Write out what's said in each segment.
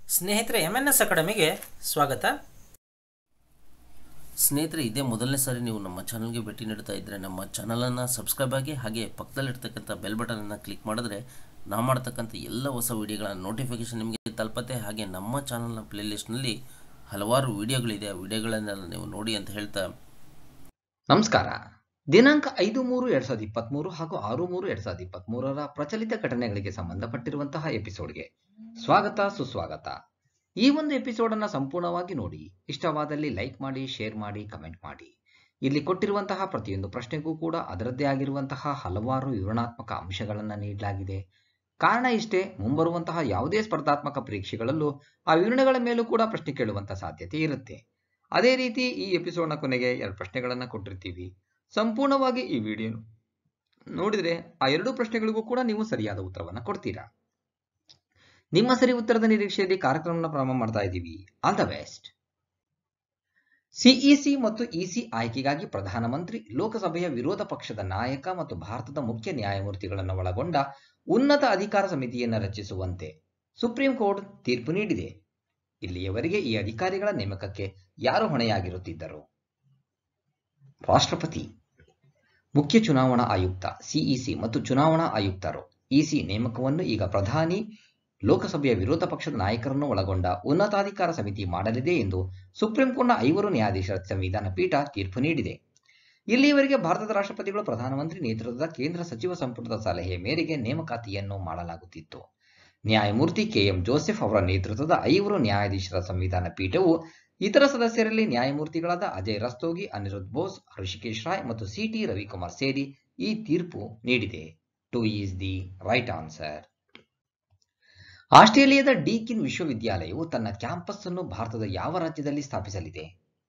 ಸ್ನೇಹಿತರೆ M N S ಅಕಾಡೆಮಿಗೆ ಸ್ವಾಗತ ಸ್ನೇಹಿತರೆ ಇದೇ ಮೊದಲನೇ ಸಾರಿ ನೀವು ನಮ್ಮ ಚಾನಲ್ಗೆ ಭೇಟಿ ನೀಡ್ತಾ ಇದ್ದರೆ ನಮ್ಮ ಚಾನಲನ್ನು ಸಬ್ಸ್ಕ್ರೈಬ್ ಆಗಿ ಹಾಗೆ ಪಕ್ಕದಲ್ಲಿರ್ತಕ್ಕಂಥ ಬೆಲ್ ಬಟನನ್ನು ಕ್ಲಿಕ್ ಮಾಡಿದ್ರೆ ನಾವು ಮಾಡ್ತಕ್ಕಂಥ ಎಲ್ಲ ಹೊಸ ವಿಡಿಯೋಗಳ ನೋಟಿಫಿಕೇಷನ್ ನಿಮಗೆ ತಲುಪತ್ತೆ ಹಾಗೆ ನಮ್ಮ ಚಾನಲ್ನ ಪ್ಲೇಲಿಸ್ಟ್ನಲ್ಲಿ ಹಲವಾರು ವಿಡಿಯೋಗಳಿದೆ ಆ ವಿಡಿಯೋಗಳನ್ನೆಲ್ಲ ನೀವು ನೋಡಿ ಅಂತ ಹೇಳ್ತಾ ನಮಸ್ಕಾರ ದಿನಾಂಕ ಐದು ಮೂರು ಎರಡ್ ಸಾವಿರದ ಇಪ್ಪತ್ಮೂರು ಹಾಗೂ ಆರು ಮೂರು ಎರಡ್ ಸಾವಿರದ ಇಪ್ಪತ್ಮೂರರ ಪ್ರಚಲಿತ ಘಟನೆಗಳಿಗೆ ಸಂಬಂಧಪಟ್ಟಿರುವಂತಹ ಎಪಿಸೋಡ್ಗೆ ಸ್ವಾಗತ ಸುಸ್ವಾಗತ ಈ ಒಂದು ಎಪಿಸೋಡ್ ಅನ್ನ ಸಂಪೂರ್ಣವಾಗಿ ನೋಡಿ ಇಷ್ಟವಾದಲ್ಲಿ ಲೈಕ್ ಮಾಡಿ ಶೇರ್ ಮಾಡಿ ಕಮೆಂಟ್ ಮಾಡಿ ಇಲ್ಲಿ ಕೊಟ್ಟಿರುವಂತಹ ಪ್ರತಿಯೊಂದು ಪ್ರಶ್ನೆಗೂ ಕೂಡ ಅದರದ್ದೇ ಆಗಿರುವಂತಹ ಹಲವಾರು ವಿವರಣಾತ್ಮಕ ಅಂಶಗಳನ್ನು ನೀಡಲಾಗಿದೆ ಕಾರಣ ಇಷ್ಟೇ ಮುಂಬರುವಂತಹ ಯಾವುದೇ ಸ್ಪರ್ಧಾತ್ಮಕ ಪರೀಕ್ಷೆಗಳಲ್ಲೂ ಆ ವಿವರಣೆಗಳ ಮೇಲೂ ಕೂಡ ಪ್ರಶ್ನೆ ಕೇಳುವಂತಹ ಸಾಧ್ಯತೆ ಇರುತ್ತೆ ಅದೇ ರೀತಿ ಈ ಎಪಿಸೋಡ್ನ ಕೊನೆಗೆ ಎರಡು ಪ್ರಶ್ನೆಗಳನ್ನು ಕೊಟ್ಟಿರ್ತೀವಿ ಸಂಪೂರ್ಣವಾಗಿ ಈ ವಿಡಿಯೋ ನೋಡಿದ್ರೆ ಆ ಎರಡು ಪ್ರಶ್ನೆಗಳಿಗೂ ಕೂಡ ನೀವು ಸರಿಯಾದ ಉತ್ತರವನ್ನು ಕೊಡ್ತೀರಾ ನಿಮ್ಮ ಸರಿ ಉತ್ತರದ ನಿರೀಕ್ಷೆಯಲ್ಲಿ ಕಾರ್ಯಕ್ರಮವನ್ನು ಪ್ರಾರಂಭ ಮಾಡ್ತಾ ಇದ್ದೀವಿ ಆಲ್ ದ ಬೆಸ್ಟ್ ಸಿಇಸಿ ಮತ್ತು ಇಸಿ ಆಯ್ಕೆಗಾಗಿ ಪ್ರಧಾನಮಂತ್ರಿ ಲೋಕಸಭೆಯ ವಿರೋಧ ಪಕ್ಷದ ನಾಯಕ ಮತ್ತು ಭಾರತದ ಮುಖ್ಯ ನ್ಯಾಯಮೂರ್ತಿಗಳನ್ನು ಒಳಗೊಂಡ ಉನ್ನತ ಅಧಿಕಾರ ಸಮಿತಿಯನ್ನು ರಚಿಸುವಂತೆ ಸುಪ್ರೀಂ ಕೋರ್ಟ್ ತೀರ್ಪು ನೀಡಿದೆ ಇಲ್ಲಿಯವರೆಗೆ ಈ ಅಧಿಕಾರಿಗಳ ನೇಮಕಕ್ಕೆ ಯಾರು ಹೊಣೆಯಾಗಿರುತ್ತಿದ್ದರು ರಾಷ್ಟ್ರಪತಿ ಮುಖ್ಯ ಚುನಾವಣಾ ಆಯುಕ್ತ ಸಿಇಸಿ ಮತ್ತು ಚುನಾವಣಾ ಆಯುಕ್ತರು ಇಸಿ ನೇಮಕವನ್ನು ಈಗ ಪ್ರಧಾನಿ ಲೋಕಸಭೆಯ ವಿರೋಧ ಪಕ್ಷದ ನಾಯಕರನ್ನು ಒಳಗೊಂಡ ಉನ್ನತಾಧಿಕಾರ ಸಮಿತಿ ಮಾಡಲಿದೆ ಎಂದು ಸುಪ್ರೀಂ ಕೋರ್ಟ್ನ ಐವರು ನ್ಯಾಯಾಧೀಶರ ಸಂವಿಧಾನ ಪೀಠ ತೀರ್ಪು ನೀಡಿದೆ ಇಲ್ಲಿಯವರೆಗೆ ಭಾರತದ ರಾಷ್ಟ್ರಪತಿಗಳು ಪ್ರಧಾನಮಂತ್ರಿ ನೇತೃತ್ವದ ಕೇಂದ್ರ ಸಚಿವ ಸಂಪುಟದ ಸಲಹೆಯ ಮೇರೆಗೆ ನೇಮಕಾತಿಯನ್ನು ಮಾಡಲಾಗುತ್ತಿತ್ತು ನ್ಯಾಯಮೂರ್ತಿ ಕೆಎಂ ಜೋಸೆಫ್ ಅವರ ನೇತೃತ್ವದ ಐವರು ನ್ಯಾಯಾಧೀಶರ ಸಂವಿಧಾನ ಪೀಠವು ಇತರ ಸದಸ್ಯರಲ್ಲಿ ನ್ಯಾಯಮೂರ್ತಿಗಳಾದ ಅಜಯ್ ರಸ್ತೋಗಿ ಅನಿರುದ್ಧ್ ಬೋಸ್ ಋಷಿಕೇಶ್ ರಾಯ್ ಮತ್ತು ಸಿಟಿ ರವಿಕುಮಾರ್ ಸೇರಿ ಈ ತೀರ್ಪು ನೀಡಿದೆ two is the right answer ಆಸ್ಟ್ರೇಲಿಯಾದ ಡೀಕಿನ್ ವಿಶ್ವವಿದ್ಯಾಲಯವು ತನ್ನ ಕ್ಯಾಂಪಸ್ ಅನ್ನು ಭಾರತದ ಯಾವ ರಾಜ್ಯದಲ್ಲಿ ಸ್ಥಾಪಿಸಲಿದೆ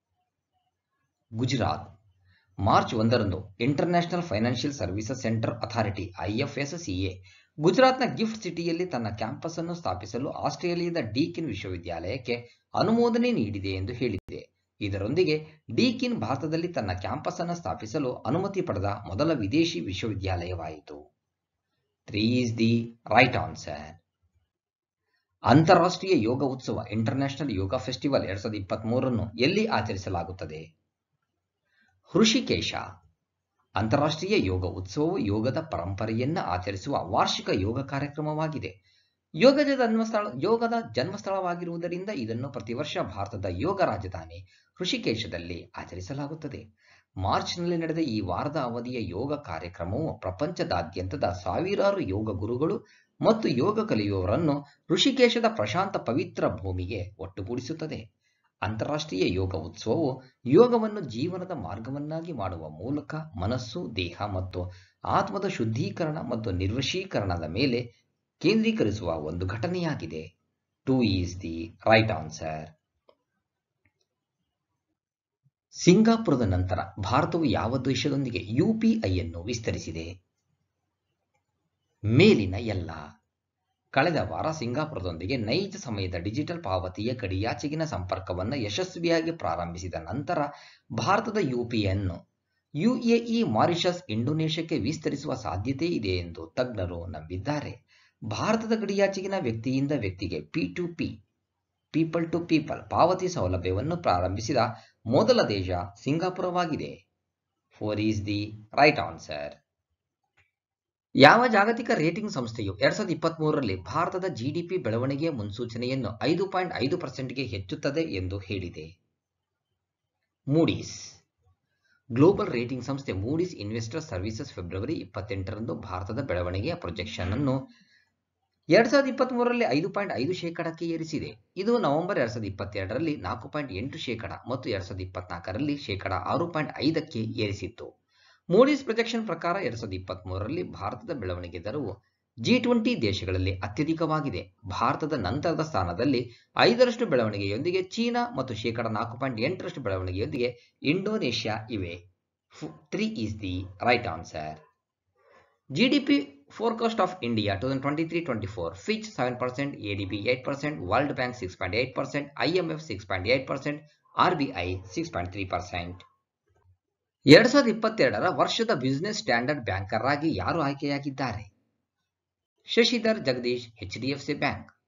ಗುಜರಾತ್ ಮಾರ್ಚ್ ಒಂದರಂದು international financial services centre authority IFSCA ಗುಜರಾತ್ನ ಗಿಫ್ಟ್ ಸಿಟಿಯಲ್ಲಿ ತನ್ನ ಕ್ಯಾಂಪಸ್ ಅನ್ನು ಸ್ಥಾಪಿಸಲು ಆಸ್ಟ್ರೇಲಿಯಾದ ಡೀಕಿನ್ ವಿಶ್ವವಿದ್ಯಾಲಯಕ್ಕೆ ಅನುಮೋದನೆ ನೀಡಿದೆ ಎಂದು ಹೇಳಿದೆ ಇದರೊಂದಿಗೆ ಡೀಕಿನ್ ಭಾರತದಲ್ಲಿ ತನ್ನ ಕ್ಯಾಂಪಸ್ ಅನ್ನು ಸ್ಥಾಪಿಸಲು ಅನುಮತಿ ಪಡೆದ ಮೊದಲ ವಿದೇಶಿ ವಿಶ್ವವಿದ್ಯಾಲಯವಾಯಿತು three is the right answer ಅಂತಾರಾಷ್ಟ್ರೀಯ ಯೋಗ ಉತ್ಸವ ಇಂಟರ್ನ್ಯಾಷನಲ್ ಯೋಗ ಫೆಸ್ಟಿವಲ್ ಎರಡ್ ಸಾವಿರದ ಇಪ್ಪತ್ತ್ ಮೂರನ್ನು ಎಲ್ಲಿ ಆಚರಿಸಲಾಗುತ್ತದೆ ಹೃಷಿಕೇಶ ಅಂತಾರಾಷ್ಟ್ರೀಯ ಯೋಗ ಉತ್ಸವವು ಯೋಗದ ಪರಂಪರೆಯನ್ನು ಆಚರಿಸುವ ವಾರ್ಷಿಕ ಯೋಗ ಕಾರ್ಯಕ್ರಮವಾಗಿದೆ ಯೋಗದ ಜನ್ಮಸ್ಥಳ ಯೋಗದ ಜನ್ಮಸ್ಥಳವಾಗಿರುವುದರಿಂದ ಇದನ್ನು ಪ್ರತಿ ವರ್ಷ ಭಾರತದ ಯೋಗ ರಾಜಧಾನಿ ಋಷಿಕೇಶದಲ್ಲಿ ಆಚರಿಸಲಾಗುತ್ತದೆ ಮಾರ್ಚ್ನಲ್ಲಿ ನಡೆದ ಈ ವಾರದ ಅವಧಿಯ ಯೋಗ ಕಾರ್ಯಕ್ರಮವು ಪ್ರಪಂಚದಾದ್ಯಂತದ ಸಾವಿರಾರು ಯೋಗ ಗುರುಗಳು ಮತ್ತು ಯೋಗ ಕಲಿಯುವವರನ್ನು ಋಷಿಕೇಶದ ಪ್ರಶಾಂತ ಪವಿತ್ರ ಭೂಮಿಗೆ ಒಟ್ಟುಗೂಡಿಸುತ್ತದೆ ಅಂತಾರಾಷ್ಟ್ರೀಯ ಯೋಗ ಉತ್ಸವವು ಯೋಗವನ್ನು ಜೀವನದ ಮಾರ್ಗವನ್ನಾಗಿ ಮಾಡುವ ಮೂಲಕ ಮನಸ್ಸು ದೇಹ ಮತ್ತು ಆತ್ಮದ ಶುದ್ಧೀಕರಣ ಮತ್ತು ನಿರ್ವಶೀಕರಣದ ಮೇಲೆ ಕೇಂದ್ರೀಕರಿಸುವ ಒಂದು ಘಟನೆಯಾಗಿದೆ two is the right answer ಸಿಂಗಾಪುರದ ನಂತರ ಭಾರತವು ಯಾವ ದೇಶದೊಂದಿಗೆ ಯುಪಿಐ ಅನ್ನು ವಿಸ್ತರಿಸಿದೆ ಮೇಲಿನ ಎಲ್ಲ ಕಳೆದ ವಾರ ಸಿಂಗಾಪುರದೊಂದಿಗೆ ನೈಜ ಸಮಯದ ಡಿಜಿಟಲ್ ಪಾವತಿಯ ಗಡಿಯಾಚೆಗಿನ ಸಂಪರ್ಕವನ್ನು ಯಶಸ್ವಿಯಾಗಿ ಪ್ರಾರಂಭಿಸಿದ ನಂತರ ಭಾರತದ ಯುಪಿಐನ್ನು ಯುಎಇ ಮಾರಿಷಸ್ ಇಂಡೋನೇಷ್ಯಾಕ್ಕೆ ವಿಸ್ತರಿಸುವ ಸಾಧ್ಯತೆ ಇದೆ ಎಂದು ತಜ್ಞರು ನಂಬಿದ್ದಾರೆ ಭಾರತದ ಗಡಿಯಾಚೆಗಿನ ವ್ಯಕ್ತಿಯಿಂದ ವ್ಯಕ್ತಿಗೆ P to P people to people ಪಾವತಿ ಸೌಲಭ್ಯವನ್ನು ಪ್ರಾರಂಭಿಸಿದ ಮೊದಲ ದೇಶ ಸಿಂಗಾಪುರವಾಗಿದೆ four is the right answer ಯಾವ ಜಾಗತಿಕ ರೇಟಿಂಗ್ ಸಂಸ್ಥೆಯು ಎರಡ್ ಸಾವಿರದ ಇಪ್ಪತ್ತ್ ಮೂರರಲ್ಲಿ ಭಾರತದ ಜಿಡಿಪಿ ಬೆಳವಣಿಗೆಯ ಮುನ್ಸೂಚನೆಯನ್ನು ಐದು ಪಾಯಿಂಟ್ ಐದು ಪರ್ಸೆಂಟ್ಗೆ ಹೆಚ್ಚುತ್ತದೆ ಎಂದು ಹೇಳಿದೆ ಮೂಡೀಸ್ ಗ್ಲೋಬಲ್ ರೇಟಿಂಗ್ ಸಂಸ್ಥೆ ಮೂಡೀಸ್ ಇನ್ವೆಸ್ಟರ್ ಸರ್ವಿಸಸ್ ಫೆಬ್ರವರಿ ಇಪ್ಪತ್ತೆಂಟರಂದು ಭಾರತದ ಬೆಳವಣಿಗೆಯ ಪ್ರೊಜೆಕ್ಷನ್ ಅನ್ನು ಎರಡ್ ಸಾವಿರದ ಇಪ್ಪತ್ತ್ ಮೂರರಲ್ಲಿ ಐದು ಪಾಯಿಂಟ್ ಐದು ಶೇಕಡಕ್ಕೆ ಏರಿಸಿದೆ ಇದು ನವೆಂಬರ್ ಎರಡ್ ಸಾವಿರದ ಇಪ್ಪತ್ತೆರಡರಲ್ಲಿ ನಾಲ್ಕು ಪಾಯಿಂಟ್ ಎಂಟು ಶೇಕಡ ಮತ್ತು ಎರಡ್ ಸಾವಿರದ ಇಪ್ಪತ್ನಾಲ್ಕರಲ್ಲಿ ಶೇಕಡ ಆರು ಪಾಯಿಂಟ್ ಐದಕ್ಕೆ ಏರಿಸಿತ್ತು ಮೂಡೀಸ್ ಪ್ರೊಜೆಕ್ಷನ್ ಪ್ರಕಾರ ಎರಡ್ ಸಾವಿರದ ಇಪ್ಪತ್ತ್ ಮೂರರಲ್ಲಿ ಭಾರತದ ಬೆಳವಣಿಗೆ ದರವು ಜಿ ಟ್ವೆಂಟಿ ದೇಶಗಳಲ್ಲಿ ಅತ್ಯಧಿಕವಾಗಿದೆ ಭಾರತದ ನಂತರದ ಸ್ಥಾನದಲ್ಲಿ ಐದರಷ್ಟು ಬೆಳವಣಿಗೆಯೊಂದಿಗೆ ಚೀನಾ ಮತ್ತು ಶೇಕಡ ನಾಲ್ಕು ಪಾಯಿಂಟ್ ಎಂಟರಷ್ಟು ಬೆಳವಣಿಗೆಯೊಂದಿಗೆ ಇಂಡೋನೇಷ್ಯಾ ಇವೆ three is the right answer GDP forecast of India two thousand twenty three twenty four Fitch seven percent ADB eight percent World Bank six point eight percent IMF six point eight percent RBI six point three percent ಎರಡ್ ಸಾವಿರದ ಇಪ್ಪತ್ತೆರಡರ ವರ್ಷದ business standard banker ಆಗಿ ಯಾರು ಆಯ್ಕೆಯಾಗಿದ್ದಾರೆ Shashidhar Jagdish H D F C bank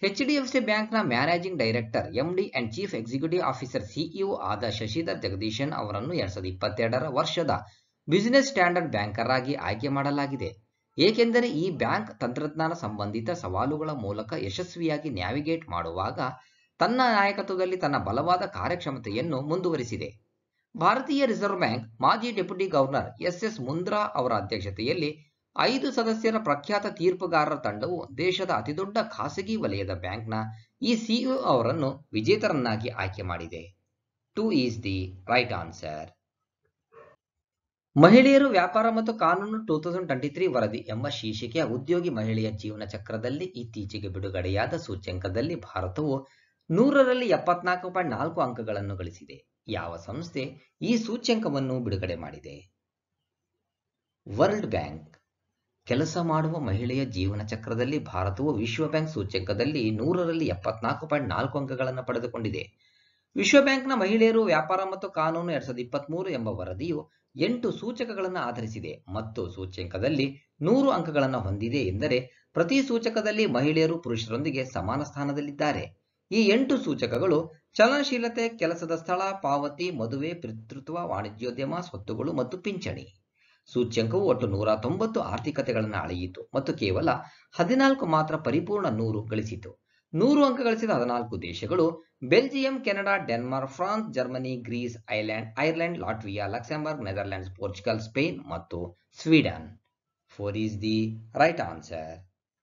HDFC ಬ್ಯಾಂಕ್ನ managing director MD and chief executive officer CEO ಆದ ಶಶಿಧರ್ ಜಗದೀಶನ್ ಅವರನ್ನು ಎರಡ್ ಸಾವಿರದ ಇಪ್ಪತ್ತೆರಡರ ವರ್ಷದ ಬಿಸಿನೆಸ್ ಸ್ಟ್ಯಾಂಡರ್ಡ್ ಬ್ಯಾಂಕರ್ ಆಗಿ ಆಯ್ಕೆ ಮಾಡಲಾಗಿದೆ ಏಕೆಂದರೆ ಈ ಬ್ಯಾಂಕ್ ತಂತ್ರಜ್ಞಾನ ಸಂಬಂಧಿತ ಸವಾಲುಗಳ ಮೂಲಕ ಯಶಸ್ವಿಯಾಗಿ ನ್ಯಾವಿಗೇಟ್ ಮಾಡುವಾಗ ತನ್ನ ನಾಯಕತ್ವದಲ್ಲಿ ತನ್ನ ಬಲವಾದ ಕಾರ್ಯಕ್ಷಮತೆಯನ್ನು ಮುಂದುವರಿಸಿದೆ ಭಾರತೀಯ ರಿಸರ್ವ್ ಬ್ಯಾಂಕ್ ಮಾಜಿ deputy governor S S Mundra ಅವರ ಅಧ್ಯಕ್ಷತೆಯಲ್ಲಿ ಐದು ಸದಸ್ಯರ ಪ್ರಖ್ಯಾತ ತೀರ್ಪುಗಾರರ ತಂಡವು ದೇಶದ ಅತಿದೊಡ್ಡ ಖಾಸಗಿ ವಲಯದ ಬ್ಯಾಂಕ್ನ ಈ ಸಿಇಒ ಅವರನ್ನು ವಿಜೇತರನ್ನಾಗಿ ಆಯ್ಕೆ ಮಾಡಿದೆ two is the right answer ಮಹಿಳೆಯರು ವ್ಯಾಪಾರ ಮತ್ತು ಕಾನೂನು ಟೂ ತೌಸಂಡ್ ಟ್ವೆಂಟಿ ತ್ರೀ ವರದಿ ಎಂಬ ಶೀರ್ಷಿಕೆಯ ಉದ್ಯೋಗಿ ಮಹಿಳೆಯ ಜೀವನ ಚಕ್ರದಲ್ಲಿ ಇತ್ತೀಚೆಗೆ ಬಿಡುಗಡೆಯಾದ ಸೂಚ್ಯಂಕದಲ್ಲಿ ಭಾರತವು ನೂರರಲ್ಲಿ ಎಪ್ಪತ್ನಾಲ್ಕು ಪಾಯಿಂಟ್ ನಾಲ್ಕು ಅಂಕಗಳನ್ನು ಗಳಿಸಿದೆ ಯಾವ ಸಂಸ್ಥೆ ಈ ಸೂಚ್ಯಂಕವನ್ನು ಬಿಡುಗಡೆ ಮಾಡಿದೆ ವರ್ಲ್ಡ್ ಬ್ಯಾಂಕ್ ಕೆಲಸ ಮಾಡುವ ಮಹಿಳೆಯ ಜೀವನ ಚಕ್ರದಲ್ಲಿ ಭಾರತವು ವಿಶ್ವ ಬ್ಯಾಂಕ್ ಸೂಚ್ಯಂಕದಲ್ಲಿ ನೂರರಲ್ಲಿ ಎಪ್ಪತ್ನಾಲ್ಕು ಪಾಯಿಂಟ್ ನಾಲ್ಕು ಅಂಕಗಳನ್ನು ಪಡೆದುಕೊಂಡಿದೆ ವಿಶ್ವ ಬ್ಯಾಂಕ್ನ ಮಹಿಳೆಯರು ವ್ಯಾಪಾರ ಮತ್ತು ಕಾನೂನು ಎರಡ್ ಸಾವಿರದ ಇಪ್ಪತ್ಮೂರು ಎಂಬ ವರದಿಯು ಎಂಟು ಸೂಚಕಗಳನ್ನು ಆಧರಿಸಿದೆ ಮತ್ತು ಸೂಚ್ಯಂಕದಲ್ಲಿ ನೂರು ಅಂಕಗಳನ್ನು ಹೊಂದಿದೆ ಎಂದರೆ ಪ್ರತಿ ಸೂಚಕದಲ್ಲಿ ಮಹಿಳೆಯರು ಪುರುಷರೊಂದಿಗೆ ಸಮಾನ ಸ್ಥಾನದಲ್ಲಿದ್ದಾರೆ ಈ ಎಂಟು ಸೂಚಕಗಳು ಚಲನಶೀಲತೆ ಕೆಲಸದ ಸ್ಥಳ ಪಾವತಿ ಮದುವೆ ಪಿತೃತ್ವ ವಾಣಿಜ್ಯೋದ್ಯಮ ಸ್ವತ್ತುಗಳು ಮತ್ತು ಪಿಂಚಣಿ ಸೂಚ್ಯಂಕವು ಒಟ್ಟು ನೂರ ತೊಂಬತ್ತು ಆರ್ಥಿಕತೆಗಳನ್ನು ಅಳೆಯಿತು ಮತ್ತು ಕೇವಲ ಹದಿನಾಲ್ಕು ಮಾತ್ರ ಪರಿಪೂರ್ಣ ನೂರು ಗಳಿಸಿತು ನೂರು ಅಂಕ ಗಳಿಸಿದ ಹದಿನಾಲ್ಕು ದೇಶಗಳು Belgium Canada Denmark France Germany Greece Iceland Ireland Latvia Luxembourg Netherlands Portugal Spain ಮತ್ತು Sweden four is the right answer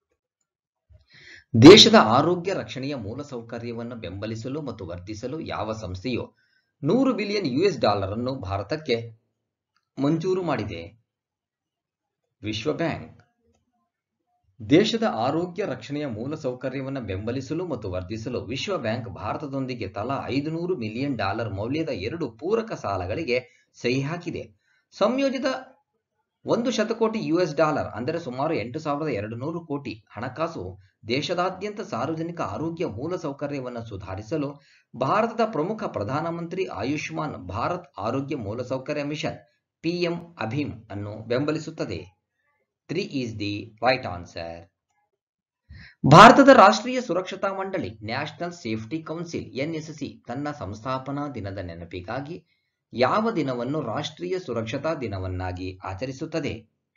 ದೇಶದ ಆರೋಗ್ಯ ರಕ್ಷಣೆಯ ಮೂಲಸೌಕರ್ಯವನ್ನು ಬೆಂಬಲಿಸಲು ಮತ್ತು ವರ್ಧಿಸಲು ಯಾವ ಸಂಸ್ಥೆಯು ನೂರು ಬಿಲಿಯನ್ ಯುಎಸ್ ಡಾಲರ್ ಅನ್ನು ಭಾರತಕ್ಕೆ ಮಂಜೂರು ಮಾಡಿದೆ ವಿಶ್ವ ಬ್ಯಾಂಕ್ ದೇಶದ ಆರೋಗ್ಯ ರಕ್ಷಣೆಯ ಮೂಲಸೌಕರ್ಯವನ್ನು ಬೆಂಬಲಿಸಲು ಮತ್ತು ವರ್ಧಿಸಲು ವಿಶ್ವ ಬ್ಯಾಂಕ್ ಭಾರತದೊಂದಿಗೆ ತಲಾ ಐದುನೂರು ಮಿಲಿಯನ್ ಡಾಲರ್ ಮೌಲ್ಯದ ಎರಡು ಪೂರಕ ಸಾಲಗಳಿಗೆ ಸಹಿ ಹಾಕಿದೆ ಸಂಯೋಜಿತ ಒಂದು ಶತಕೋಟಿ ಯುಎಸ್ ಡಾಲರ್ ಅಂದರೆ ಸುಮಾರು ಎಂಟು ಸಾವಿರದ ಎರಡು ನೂರು ಕೋಟಿ ಹಣಕಾಸು ದೇಶದಾದ್ಯಂತ ಸಾರ್ವಜನಿಕ ಆರೋಗ್ಯ ಮೂಲಸೌಕರ್ಯವನ್ನು ಸುಧಾರಿಸಲು ಭಾರತದ ಪ್ರಮುಖ ಪ್ರಧಾನಮಂತ್ರಿ ಆಯುಷ್ಮಾನ್ ಭಾರತ್ ಆರೋಗ್ಯ ಮೂಲಸೌಕರ್ಯ ಮಿಷನ್ ಪಿಎಂ ಅಭಿಮ್ ಅನ್ನು ಬೆಂಬಲಿಸುತ್ತದೆ three is the right answer ಭಾರತದ ರಾಷ್ಟ್ರೀಯ ಸುರಕ್ಷತಾ ಮಂಡಳಿ ನ್ಯಾಷನಲ್ ಸೇಫ್ಟಿ ಕೌನ್ಸಿಲ್ ಎನ್ಎಸ್ಸಿ ತನ್ನ ಸಂಸ್ಥಾಪನಾ ದಿನದ ನೆನಪಿಗಾಗಿ ಯಾವ ದಿನವನ್ನು ರಾಷ್ಟ್ರೀಯ ಸುರಕ್ಷತಾ ದಿನವನ್ನಾಗಿ ಆಚರಿಸುತ್ತದೆ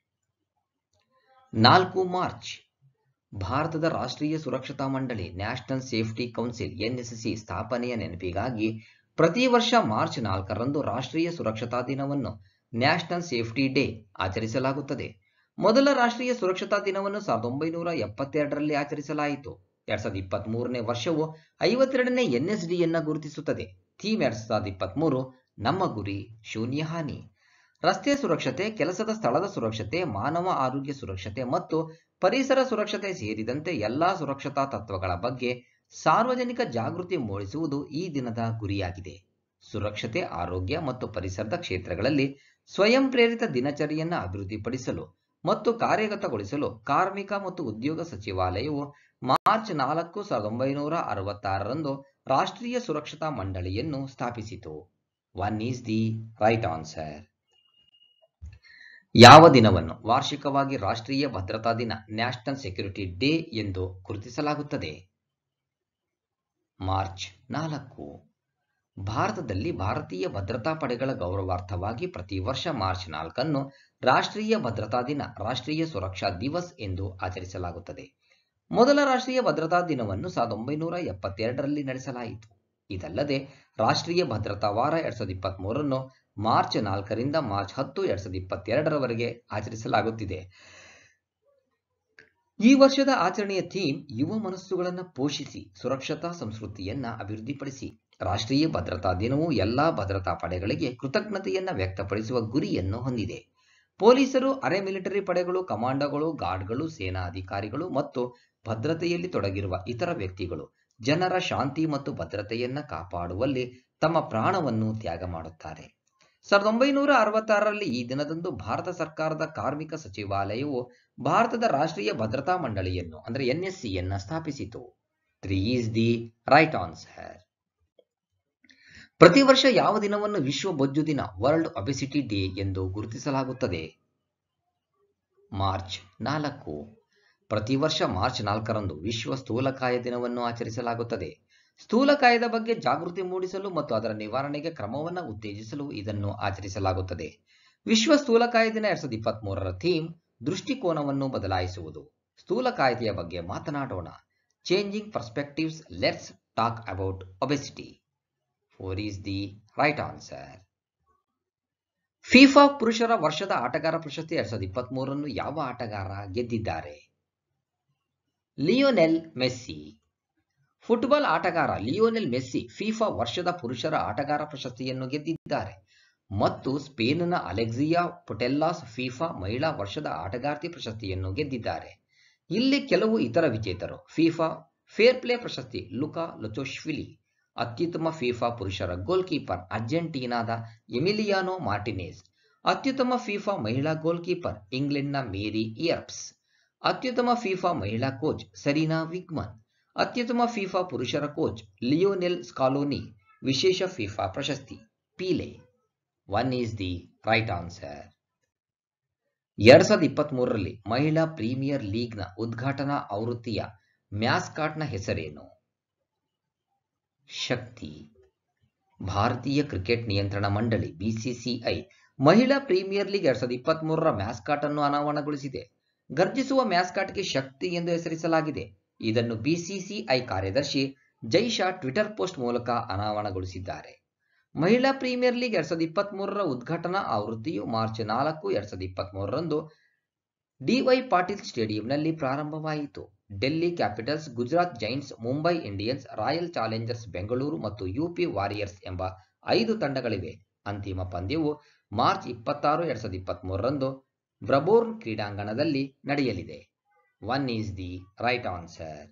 ನಾಲ್ಕು ಮಾರ್ಚ್ ಭಾರತದ ರಾಷ್ಟ್ರೀಯ ಸುರಕ್ಷತಾ ಮಂಡಳಿ ನ್ಯಾಷನಲ್ ಸೇಫ್ಟಿ ಕೌನ್ಸಿಲ್ ಎನ್ಎಸ್ಸಿ ಸ್ಥಾಪನೆಯ ನೆನಪಿಗಾಗಿ ಪ್ರತಿ ವರ್ಷ ಮಾರ್ಚ್ ನಾಲ್ಕರಂದು ರಾಷ್ಟ್ರೀಯ ಸುರಕ್ಷತಾ ದಿನವನ್ನು ನ್ಯಾಷನಲ್ ಸೇಫ್ಟಿ ಡೇ ಆಚರಿಸಲಾಗುತ್ತದೆ ಮೊದಲ ರಾಷ್ಟ್ರೀಯ ಸುರಕ್ಷತಾ ದಿನವನ್ನು ಸಾವಿರದ ಒಂಬೈನೂರ ಎಪ್ಪತ್ತೆರಡರಲ್ಲಿ ಆಚರಿಸಲಾಯಿತು ಎರಡ್ ಸಾವಿರದ ಇಪ್ಪತ್ತ್ ಮೂರನೇ ವರ್ಷವು ಐವತ್ತೆರಡನೇ ಎನ್ಎಸ್ಡಿಯನ್ನ ಗುರುತಿಸುತ್ತದೆ ಥೀಮ್ ಎರಡ್ ಸಾವಿರದ ಇಪ್ಪತ್ಮೂರು ನಮ್ಮ ಗುರಿ ಶೂನ್ಯ ಹಾನಿ ರಸ್ತೆ ಸುರಕ್ಷತೆ ಕೆಲಸದ ಸ್ಥಳದ ಸುರಕ್ಷತೆ ಮಾನವ ಆರೋಗ್ಯ ಸುರಕ್ಷತೆ ಮತ್ತು ಪರಿಸರ ಸುರಕ್ಷತೆ ಸೇರಿದಂತೆ ಎಲ್ಲಾ ಸುರಕ್ಷತಾ ತತ್ವಗಳ ಬಗ್ಗೆ ಸಾರ್ವಜನಿಕ ಜಾಗೃತಿ ಮೂಡಿಸುವುದು ಈ ದಿನದ ಗುರಿಯಾಗಿದೆ ಸುರಕ್ಷತೆ ಆರೋಗ್ಯ ಮತ್ತು ಪರಿಸರದ ಕ್ಷೇತ್ರಗಳಲ್ಲಿ ಸ್ವಯಂ ಪ್ರೇರಿತ ದಿನಚರಿಯನ್ನು ಅಭಿವೃದ್ಧಿಪಡಿಸಲು ಮತ್ತು ಕಾರ್ಯಗತಗೊಳಿಸಲು ಕಾರ್ಮಿಕ ಮತ್ತು ಉದ್ಯೋಗ ಸಚಿವಾಲಯವು ಮಾರ್ಚ್ ನಾಲ್ಕು ಸಾವಿರದ ಒಂಬೈನೂರ ಅರವತ್ತಾರರಂದು ರಾಷ್ಟ್ರೀಯ ಸುರಕ್ಷತಾ ಮಂಡಳಿಯನ್ನು ಸ್ಥಾಪಿಸಿತು one is the right answer ಯಾವ ದಿನವನ್ನು ವಾರ್ಷಿಕವಾಗಿ ರಾಷ್ಟ್ರೀಯ ಭದ್ರತಾ ದಿನ ನ್ಯಾಷನಲ್ ಸೆಕ್ಯೂರಿಟಿ ಡೇ ಎಂದು ಗುರುತಿಸಲಾಗುತ್ತದೆ ಮಾರ್ಚ್ ನಾಲ್ಕು ಭಾರತದಲ್ಲಿ ಭಾರತೀಯ ಭದ್ರತಾ ಪಡೆಗಳ ಗೌರವಾರ್ಥವಾಗಿ ಪ್ರತಿ ವರ್ಷ ಮಾರ್ಚ್ ನಾಲ್ಕನ್ನು ರಾಷ್ಟ್ರೀಯ ಭದ್ರತಾ ದಿನ ರಾಷ್ಟ್ರೀಯ ಸುರಕ್ಷಾ ದಿವಸ್ ಎಂದು ಆಚರಿಸಲಾಗುತ್ತದೆ ಮೊದಲ ರಾಷ್ಟ್ರೀಯ ಭದ್ರತಾ ದಿನವನ್ನು ಸಾವಿರದ ಒಂಬೈನೂರ ಎಪ್ಪತ್ತೆರಡರಲ್ಲಿ ನಡೆಸಲಾಯಿತು ಇದಲ್ಲದೆ ರಾಷ್ಟ್ರೀಯ ಭದ್ರತಾ ವಾರ ಎರಡ್ ಸಾವಿರದ ಇಪ್ಪತ್ತ್ ಮೂರನ್ನು ಮಾರ್ಚ್ ನಾಲ್ಕರಿಂದ ಮಾರ್ಚ್ ಹತ್ತು ಎರಡ್ ಸಾವಿರದ ಇಪ್ಪತ್ತೆರಡರವರೆಗೆ ಆಚರಿಸಲಾಗುತ್ತಿದೆ ಈ ವರ್ಷದ ಆಚರಣೆಯ ಥೀಮ್ ಯುವ ಮನಸ್ಸುಗಳನ್ನು ಪೋಷಿಸಿ ಸುರಕ್ಷತಾ ಸಂಸ್ಕೃತಿಯನ್ನ ಅಭಿವೃದ್ಧಿಪಡಿಸಿ ರಾಷ್ಟ್ರೀಯ ಭದ್ರತಾ ದಿನವು ಎಲ್ಲಾ ಭದ್ರತಾ ಪಡೆಗಳಿಗೆ ಕೃತಜ್ಞತೆಯನ್ನ ವ್ಯಕ್ತಪಡಿಸುವ ಗುರಿಯನ್ನು ಹೊಂದಿದೆ ಪೊಲೀಸರು ಅರೆ ಮಿಲಿಟರಿ ಪಡೆಗಳು ಕಮಾಂಡೋಗಳು ಗಾರ್ಡ್ಗಳು ಸೇನಾ ಅಧಿಕಾರಿಗಳು ಮತ್ತು ಭದ್ರತೆಯಲ್ಲಿ ತೊಡಗಿರುವ ಇತರ ವ್ಯಕ್ತಿಗಳು ಜನರ ಶಾಂತಿ ಮತ್ತು ಭದ್ರತೆಯನ್ನ ಕಾಪಾಡುವಲ್ಲಿ ತಮ್ಮ ಪ್ರಾಣವನ್ನು ತ್ಯಾಗ ಮಾಡುತ್ತಾರೆ ಸಾವಿರದ ಒಂಬೈನೂರ ಅರವತ್ತಾರರಲ್ಲಿ ಈ ದಿನದಂದು ಭಾರತ ಸರ್ಕಾರದ ಕಾರ್ಮಿಕ ಸಚಿವಾಲಯವು ಭಾರತದ ರಾಷ್ಟ್ರೀಯ ಭದ್ರತಾ ಮಂಡಳಿಯನ್ನು ಅಂದರೆ ಎನ್ಎಸ್ಸಿಯನ್ನ ಸ್ಥಾಪಿಸಿತು three is the right answer ಪ್ರತಿ ವರ್ಷ ಯಾವ ದಿನವನ್ನು ವಿಶ್ವ ಬೊಜ್ಜು ದಿನ ವರ್ಲ್ಡ್ ಒಬೆಸಿಟಿ ಡೇ ಎಂದು ಗುರುತಿಸಲಾಗುತ್ತದೆ ಮಾರ್ಚ್ ನಾಲ್ಕು ಪ್ರತಿ ವರ್ಷ ಮಾರ್ಚ್ ನಾಲ್ಕರಂದು ವಿಶ್ವ ಸ್ಥೂಲಕಾಯ ದಿನವನ್ನು ಆಚರಿಸಲಾಗುತ್ತದೆ ಸ್ಥೂಲಕಾಯದ ಬಗ್ಗೆ ಜಾಗೃತಿ ಮೂಡಿಸಲು ಮತ್ತು ಅದರ ನಿವಾರಣೆಗೆ ಕ್ರಮವನ್ನು ಉತ್ತೇಜಿಸಲು ಇದನ್ನು ಆಚರಿಸಲಾಗುತ್ತದೆ ವಿಶ್ವ ಸ್ಥೂಲಕಾಯ ದಿನ ಎರಡ್ ಸಾವಿರದ ಇಪ್ಪತ್ತ್ ಮೂರರ ಥೀಮ್ ದೃಷ್ಟಿಕೋನವನ್ನು ಬದಲಾಯಿಸುವುದು ಸ್ಥೂಲಕಾಯತೆಯ ಬಗ್ಗೆ ಮಾತನಾಡೋಣ changing perspectives let's talk about obesity four is the right answer FIFA ಪುರುಷರ ವರ್ಷದ ಆಟಗಾರ ಪ್ರಶಸ್ತಿ ಎರಡ್ ಸಾವಿರದ ಇಪ್ಪತ್ತ್ ಮೂರನ್ನು ಯಾವ ಆಟಗಾರ ಗೆದ್ದಿದ್ದಾರೆ ಲಿಯೋನೆಲ್ ಮೆಸ್ಸಿ ಫುಟ್ಬಾಲ್ ಆಟಗಾರ ಲಿಯೋನೆಲ್ ಮೆಸ್ಸಿ ಫಿಫಾ ವರ್ಷದ ಪುರುಷರ ಆಟಗಾರ ಪ್ರಶಸ್ತಿಯನ್ನು ಗೆದ್ದಿದ್ದಾರೆ ಮತ್ತು ಸ್ಪೇನ್ನ ಅಲೆಕ್ಸಿಯಾ ಪೊಟೆಲ್ಲಾಸ್ ಫಿಫಾ ಮಹಿಳಾ ವರ್ಷದ ಆಟಗಾರ್ತಿ ಪ್ರಶಸ್ತಿಯನ್ನು ಗೆದ್ದಿದ್ದಾರೆ ಇಲ್ಲಿ ಕೆಲವು ಇತರ ವಿಜೇತರು ಫಿಫಾ ಫೇರ್ ಪ್ಲೇ ಪ್ರಶಸ್ತಿ ಲುಕಾ ಲೊಚೋಶ್ವಿಲಿ ಅತ್ಯುತ್ತಮ ಫಿಫಾ ಪುರುಷರ ಗೋಲ್ ಕೀಪರ್ ಅರ್ಜೆಂಟೀನಾದ ಎಮಿಲಿಯಾನೋ ಮಾರ್ಟಿನೇಸ್ ಅತ್ಯುತ್ತಮ ಫಿಫಾ ಮಹಿಳಾ ಗೋಲ್ ಕೀಪರ್ ಇಂಗ್ಲೆಂಡ್ನ ಮೇರಿ ಇಯರ್ಪ್ಸ್ ಅತ್ಯುತ್ತಮ ಫಿಫಾ ಮಹಿಳಾ ಕೋಚ್ ಸರೀನಾ ವಿಗ್ಮನ್ ಅತ್ಯುತ್ತಮ ಫಿಫಾ ಪುರುಷರ ಕೋಚ್ ಲಿಯೋನೆಲ್ ಸ್ಕಾಲೋನಿ ವಿಶೇಷ ಫಿಫಾ ಪ್ರಶಸ್ತಿ Pele one is the right answer ಎರಡ್ ಸಾವಿರದ ಇಪ್ಪತ್ತ್ ಮೂರರಲ್ಲಿ ಮಹಿಳಾ ಪ್ರೀಮಿಯರ್ ಲೀಗ್ನ ಉದ್ಘಾಟನಾ ಆವೃತ್ತಿಯ ಮ್ಯಾಸ್ಕಾಟ್ನ ಹೆಸರೇನು ಶಕ್ತಿ ಭಾರತೀಯ ಕ್ರಿಕೆಟ್ ನಿಯಂತ್ರಣ ಮಂಡಳಿ ಬಿಸಿಸಿಐ ಮಹಿಳಾ ಪ್ರೀಮಿಯರ್ ಲೀಗ್ ಎರಡ್ ಸಾವಿರದ ಇಪ್ಪತ್ತ್ ಮೂರರ ಮ್ಯಾಸ್ಕಾಟ್ ಅನ್ನು ಅನಾವರಣಗೊಳಿಸಿದೆ ಗರ್ಜಿಸುವ ಮ್ಯಾಸ್ಕಾಟ್ಗೆ ಶಕ್ತಿ ಎಂದು ಹೆಸರಿಸಲಾಗಿದೆ ಇದನ್ನು ಬಿಸಿಸಿಐ ಕಾರ್ಯದರ್ಶಿ ಜೈಶಾ ಟ್ವಿಟರ್ ಪೋಸ್ಟ್ ಮೂಲಕ ಅನಾವರಣಗೊಳಿಸಿದ್ದಾರೆ ಮಹಿಳಾ ಪ್ರೀಮಿಯರ್ ಲೀಗ್ ಎರಡ್ ಸಾವಿರದ ಇಪ್ಪತ್ತ್ ಮೂರರ ಉದ್ಘಾಟನಾ ಆವೃತ್ತಿಯು ಮಾರ್ಚ್ ನಾಲ್ಕು ಎರಡ್ ಸಾವಿರದ ಇಪ್ಪತ್ತ್ ಮೂರರಂದು ಡಿವೈ ಪಾಟೀಲ್ ಸ್ಟೇಡಿಯಂನಲ್ಲಿ ಪ್ರಾರಂಭವಾಯಿತು Delhi Capitals Gujarat Giants Mumbai Indians Royal Challengers Bengaluru ಮತ್ತು ಯುಪಿ ವಾರಿಯರ್ಸ್ ಎಂಬ ಐದು ತಂಡಗಳಿವೆ ಅಂತಿಮ ಪಂದ್ಯವು ಮಾರ್ಚ್ ಇಪ್ಪತ್ತಾರು ಎರಡ್ ಸಾವಿರದ ಇಪ್ಪತ್ತ್ ಮೂರರಂದು ಬ್ರಬೋರ್ನ್ ಕ್ರೀಡಾಂಗಣದಲ್ಲಿ ನಡೆಯಲಿದೆ one is the right answer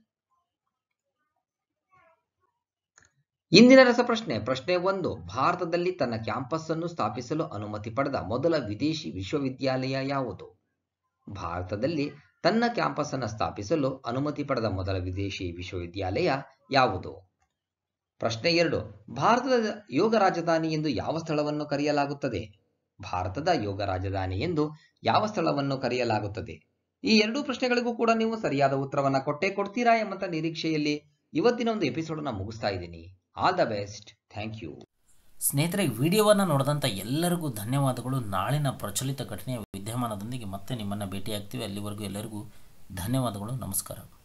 ಇಂದಿನ ರಸಪ್ರಶ್ನೆ ಪ್ರಶ್ನೆ ಒಂದು ಭಾರತದಲ್ಲಿ ತನ್ನ ಕ್ಯಾಂಪಸ್ ಅನ್ನು ಸ್ಥಾಪಿಸಲು ಅನುಮತಿ ಪಡೆದ ಮೊದಲ ವಿದೇಶಿ ವಿಶ್ವವಿದ್ಯಾಲಯ ಯಾವುದು ಭಾರತದಲ್ಲಿ ತನ್ನ ಕ್ಯಾಂಪಸ್ ಅನ್ನು ಸ್ಥಾಪಿಸಲು ಅನುಮತಿ ಪಡೆದ ಮೊದಲ ವಿದೇಶಿ ವಿಶ್ವವಿದ್ಯಾಲಯ ಯಾವುದು ಪ್ರಶ್ನೆ ಎರಡು ಭಾರತದ ಯೋಗ ರಾಜಧಾನಿ ಎಂದು ಯಾವ ಸ್ಥಳವನ್ನು ಕರೆಯಲಾಗುತ್ತದೆ ಭಾರತದ ಯೋಗ ರಾಜಧಾನಿ ಎಂದು ಯಾವ ಸ್ಥಳವನ್ನು ಕರೆಯಲಾಗುತ್ತದೆ ಈ ಎರಡೂ ಪ್ರಶ್ನೆಗಳಿಗೂ ಕೂಡ ನೀವು ಸರಿಯಾದ ಉತ್ತರವನ್ನ ಕೊಟ್ಟೇ ಕೊಡ್ತೀರಾ ಎಂಬಂತ ನಿರೀಕ್ಷೆಯಲ್ಲಿ ಇವತ್ತಿನ ಒಂದು ಎಪಿಸೋಡ್ ಅನ್ನ ಮುಗಿಸ್ತಾ ಇದ್ದೀನಿ all the best thank you ಸ್ನೇಹಿತರೆ ವಿಡಿಯೋವನ್ನು ನೋಡಿದಂಥ ಎಲ್ಲರಿಗೂ ಧನ್ಯವಾದಗಳು ನಾಳಿನ ಪ್ರಚಲಿತ ಘಟನೆಯ ವಿದ್ಯಮಾನದೊಂದಿಗೆ ಮತ್ತೆ ನಿಮ್ಮನ್ನು ಭೇಟಿಯಾಗ್ತೀವಿ ಅಲ್ಲಿವರೆಗೂ ಎಲ್ಲರಿಗೂ ಧನ್ಯವಾದಗಳು ನಮಸ್ಕಾರ